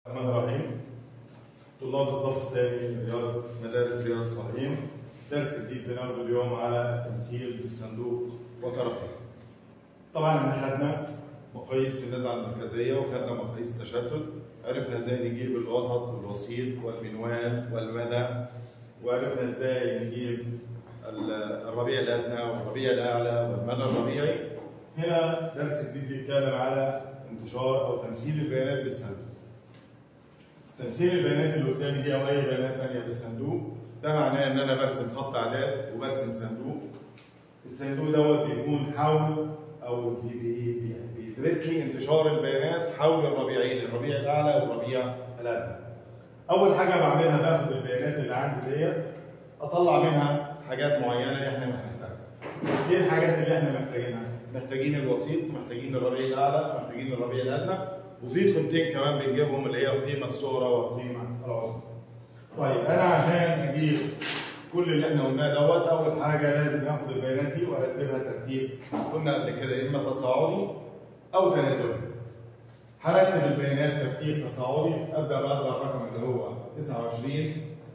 الرحمن الرحيم طلاب الصف الثاني من رياض مدارس رياض الصالحين درس جديد بناخده اليوم على التمثيل بالصندوق وطرفه طبعا احنا خدنا مقاييس النزعه المركزيه وخدنا مقاييس تشتت عرفنا ازاي نجيب الوسط والوسيط والمنوال والمدى وعرفنا ازاي نجيب ال- الربيع الادنى والربيع الاعلى والمدى الربيعي هنا درس جديد بيتكلم على انتشار او تمثيل البيانات بالصندوق تمثيل البيانات اللي قدامي دي او اي بيانات ثانيه بالصندوق ده معناه ان انا برسم خط اعداد وبرسم صندوق الصندوق دوت بيكون حول او بي- بي- بي- بيدرس لي انتشار البيانات حول الربيعين الربيع الاعلى والربيع الادنى اول حاجه بعملها باخد البيانات اللي عندي ديت اطلع منها حاجات معينه احنا محتاجينها ايه الحاجات اللي احنا محتاجينها محتاجين الوسيط محتاجين الربيع الاعلى محتاجين الربيع الادنى وفي قيمتين كمان بنجيبهم اللي هي القيمه الصغرى والقيمه العظمى طيب انا عشان اجيب كل اللي احنا قلناه دوت اول حاجه لازم اخد البيانات دي وارتبها ترتيب قلنا قبل كده اما تصاعدي او تنازلي هرتب البيانات ترتيب تصاعدي ابدا باصغر الرقم اللي هو 29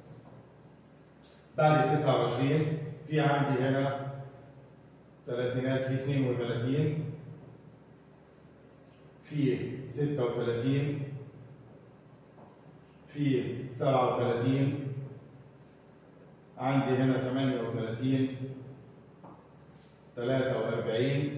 بعد ال 29 في عندي هنا ثلاثينات في 32 في 36 في 37 عندي هنا 38 43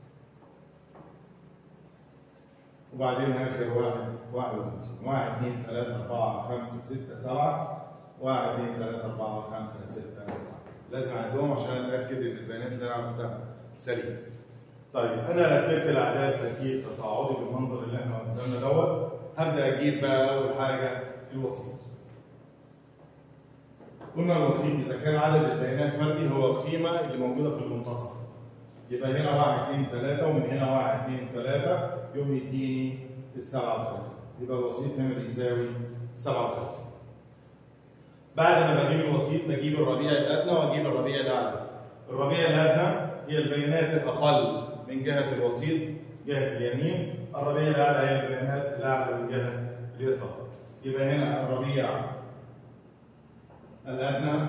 وبعدين اخر واحد واحد وخمسين واحد اثنين ثلاثة أربعة خمسة ستة سبعة واحد اثنين ثلاثة أربعة خمسة ستة تسعة لازم أعدهم عشان أتأكد إن البيانات اللي أنا عملتها سليمة. طيب أنا رتبت الأعداد ترتيب تصاعدي بالمنظر اللي إحنا قدامنا دوت هبدأ أجيب بقى أول حاجة الوسيط. قلنا الوسيط إذا كان عدد البيانات فردي هو القيمة اللي موجودة في المنتصف. يبقى هنا واحد اثنين ثلاثة ومن هنا واحد اثنين ثلاثة يوم يديني ال 37 يبقى الوسيط هنا بيساوي 37 بعد ما بجيب الوسيط بجيب الربيع الأدنى وأجيب الربيع الأعلى الربيع الأدنى هي البيانات الأقل من جهة الوسيط جهة اليمين الربيع الأعلى هي البيانات الأعلى من جهة اليسار يبقى هنا الربيع الأدنى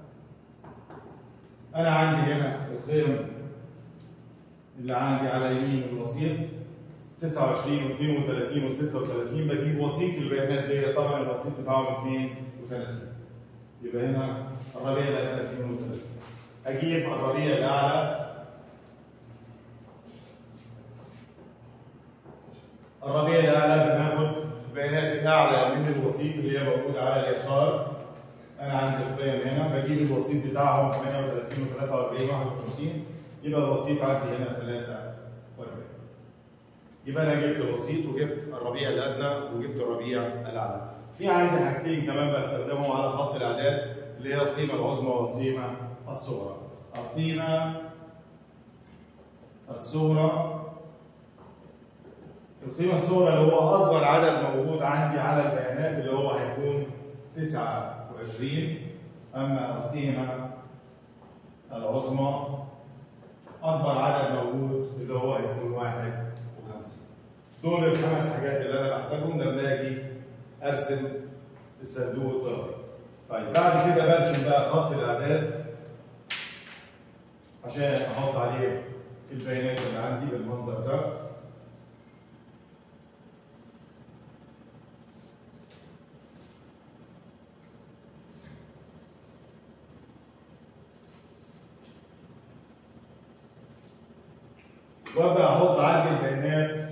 أنا عندي هنا القيم اللي عندي على يمين الوسيط 29 و32 و36 بجيب وسيط البيانات دي طبعا الوسيط بتاعهم 32 يبقى هنا الربيع الادنى 32 اجيب الربيع الاعلى الربيع الاعلى بناخد البيانات الاعلى من الوسيط اللي هي موجوده على اليسار انا عندي القيم هنا بجيب الوسيط بتاعهم 38 و43 51 يبقى الوسيط عندي هنا 43 يبقى انا جبت الوسيط وجبت الربيع الادنى وجبت الربيع الاعلى في عندي حاجتين كمان بستخدمهم على خط الاعداد اللي هي القيمه العظمى والقيمه الصغرى القيمه الصغرى القيمه الصغرى اللي هو اصغر عدد موجود عندي على البيانات اللي هو هيكون 29 اما القيمه العظمى اكبر عدد موجود اللي هو هيكون 51 دول الخمس حاجات اللي انا بحتاجهم لما اجي ارسم الصندوق الطرفي طيب بعد كده برسم بقى خط الاعداد عشان احط عليه البيانات اللي عندي بالمنظر ده وابدا احط عندي البيانات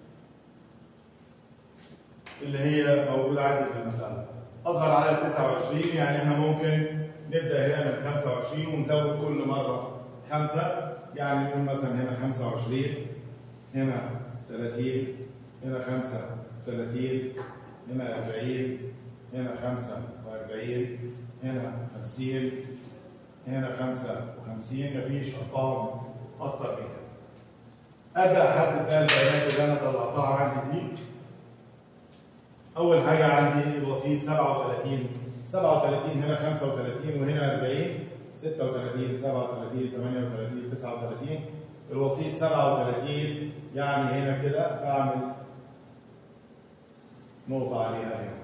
اللي هي موجوده عندي في المساله اصغر عدد 29 يعني احنا ممكن نبدا هنا من 25 ونزود كل مره خمسه يعني نقول مثلا هنا 25 هنا 30 هنا 35 هنا 40 هنا 45 هنا 50 هنا 55 مفيش ارقام اكتر من كده ابدا احدد بقى البيانات اللي انا طلعتها عندي دي اول حاجه عندي الوسيط 37 37 هنا 35 وهنا 40 36 37 38 39 الوسيط 37 يعني هنا كده بعمل نقطة عليها هنا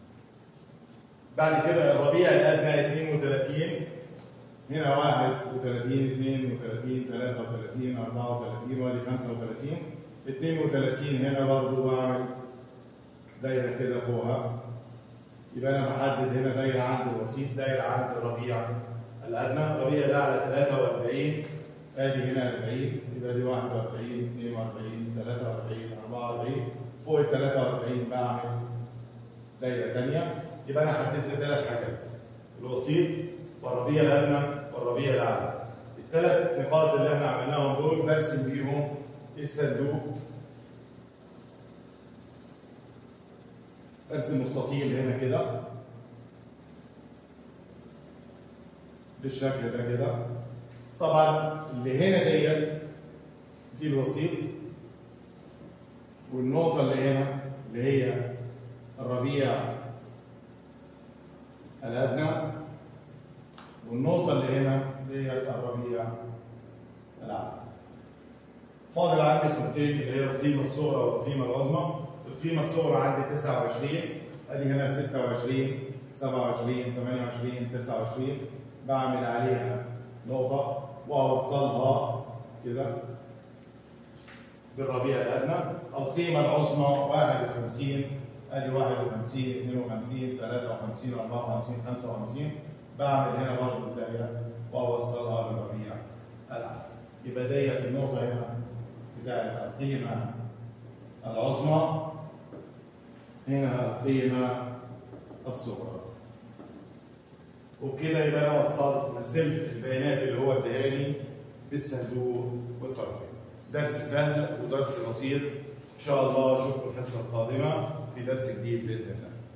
بعد كده الربيع الأدنى 32 هنا 31 32 33 34 وادي 35 32 هنا برضو بعمل دايرة كده فوقها يبقى أنا بحدد هنا دايرة عند الوسيط دايرة عند الربيع الأدنى الربيع ده على 43 ادي هنا 40 يبقى دي 41 42 43 44 فوق ال 43 بعمل دايره ثانيه يبقى انا حددت ثلاث حاجات الوسيط والربيع الادنى والربيع الاعلى الثلاث نقاط اللي احنا عملناهم دول برسم بيهم الصندوق ارسم مستطيل هنا كده بالشكل ده كده طبعا اللي هنا ديت دي الوسيط والنقطة اللي هنا اللي هي الربيع الأدنى والنقطة اللي هنا ديت الربيع الأعلى. فاضل عندي قيمتين اللي هي القيمة الصغرى والقيمة العظمى. القيمة الصغرى عندي 29 أدي هنا 26 27 28 29 بعمل عليها نقطة وأوصلها كده بالربيع الأدنى القيمة العظمى 51 أدي 51 52 53 54 55 بعمل هنا برضه الدائرة وأوصلها بالربيع الأعلى يبقى ديت النقطة هنا بتاعت القيمة العظمى هنا القيمة الصغرى وبكده يبقى انا وصلت مثلت البيانات اللي هو اداهاني بالصندوق والطرفين. درس سهل ودرس بسيط ان شاء الله اشوفكم الحصه القادمه في درس جديد باذن الله.